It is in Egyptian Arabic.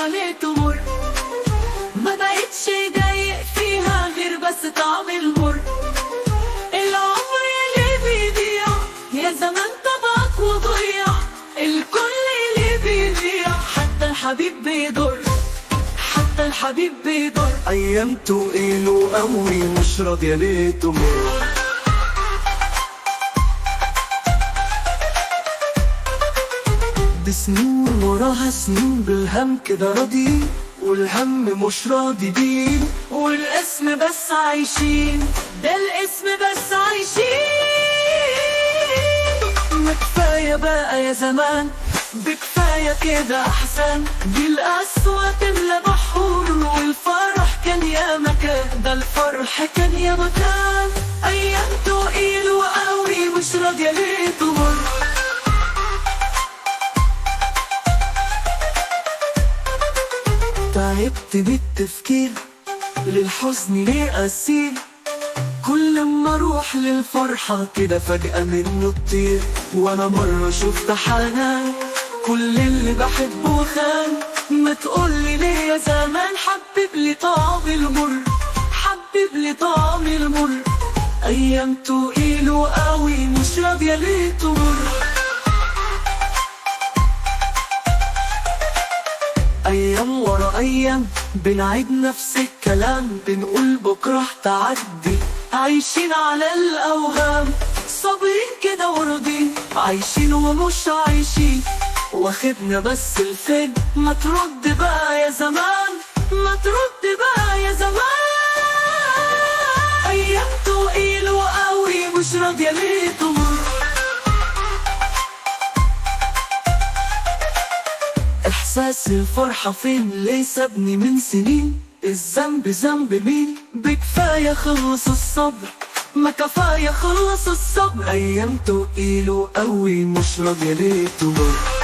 ليه تمر ما بقتش ضايق فيها غير بس طعم المر العمر اللي بيضيع يا زمان طبعك وضيع الكل اللي بيضيع حتى الحبيب بيضر حتى الحبيب بيضر ايام تقيله قوي مش راضية ليه تمر دي سنين وراها سنين بالهم كده راضيين والهم مش راضي بيه والاسم بس عايشين ده الاسم بس عايشين ما كفاية بقى يا زمان بكفاية كده أحسن دي القسوة تملى بحور والفرح كان يا مكان ده الفرح كان يا مكان أيام تقيل وقوي مش راضية ليه تمر تعبت بالتفكير للحزن ليه أسير كل ما اروح للفرحة كده فجأة منه تطير وانا مرة شفت حنان كل اللي بحبه خان ما تقولي ليه يا زمان حبب لي طعم المر حبب لي طعم المر أيام تقيل وقوي مش راضية ليه تمر ايام ورا ايام بنعيد نفس الكلام بنقول بكرة هتعدي عايشين على الأوهام صابرين كده وراضين عايشين ومش عايشين واخدنا بس الفين ما ترد بقى يا زمان ما ترد بقى يا زمان أيام تقيل وقوي مش راضية ليه تمر احساس الفرحة فين ليه سابني من سنين الذنب ذنب مين بكفاية خلص الصبر ما كفاية خلص الصبر ايام تقيل وقوي مش راضية ليه تمر